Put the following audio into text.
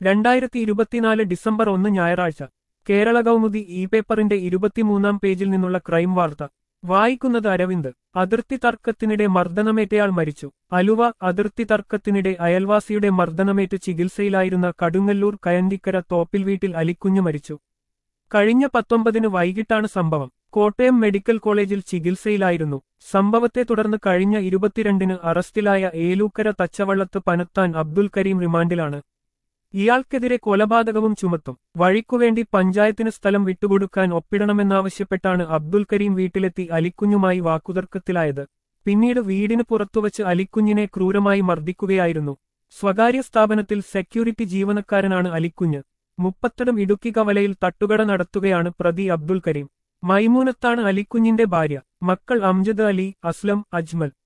രണ്ടായിരത്തി ഇരുപത്തിനാല് ഡിസംബർ ഒന്ന് ഞായറാഴ്ച കേരള കൗമുദി ഇ പേപ്പറിന്റെ ഇരുപത്തിമൂന്നാം പേജിൽ നിന്നുള്ള ക്രൈം വാർത്ത വായിക്കുന്നത് അരവിന്ദ് അതിർത്തി തർക്കത്തിനിടെ മർദ്ദനമേറ്റയാൾ മരിച്ചു അലുവ അതിർത്തി തർക്കത്തിനിടെ അയൽവാസിയുടെ മർദ്ദനമേറ്റ് ചികിത്സയിലായിരുന്ന കടുങ്ങല്ലൂർ കയന്തിക്കര തോപ്പിൽ വീട്ടിൽ അലിക്കുഞ്ഞ് മരിച്ചു കഴിഞ്ഞ പത്തൊമ്പതിന് വൈകിട്ടാണ് സംഭവം കോട്ടയം മെഡിക്കൽ കോളേജിൽ ചികിത്സയിലായിരുന്നു സംഭവത്തെ തുടർന്ന് കഴിഞ്ഞ ഇരുപത്തിരണ്ടിന് അറസ്റ്റിലായ ഏലൂക്കര തച്ചവള്ളത്ത് പനത്താൻ അബ്ദുൽ കരീം റിമാൻഡിലാണ് ഇയാൾക്കെതിരെ കൊലപാതകവും ചുമത്തും വഴിക്കുവേണ്ടി പഞ്ചായത്തിന് സ്ഥലം വിട്ടുകൊടുക്കാൻ ഒപ്പിടണമെന്നാവശ്യപ്പെട്ടാണ് അബ്ദുൽ കരീം വീട്ടിലെത്തി അലിക്കുഞ്ഞുമായി വാക്കുതർക്കത്തിലായത് പിന്നീട് വീടിന് പുറത്തുവച്ച് അലിക്കുഞ്ഞിനെ ക്രൂരമായി മർദ്ദിക്കുകയായിരുന്നു സ്വകാര്യ സ്ഥാപനത്തിൽ സെക്യൂരിറ്റി ജീവനക്കാരനാണ് അലിക്കുഞ്ഞ് മുപ്പത്തടം ഇടുക്കി കവലയിൽ തട്ടുകട നടത്തുകയാണ് പ്രതി അബ്ദുൽ കരീം മൈമൂനത്താണ് അലിക്കുഞ്ഞിന്റെ ഭാര്യ മക്കൾ അംജദ് അലി അസ്ലം അജ്മൽ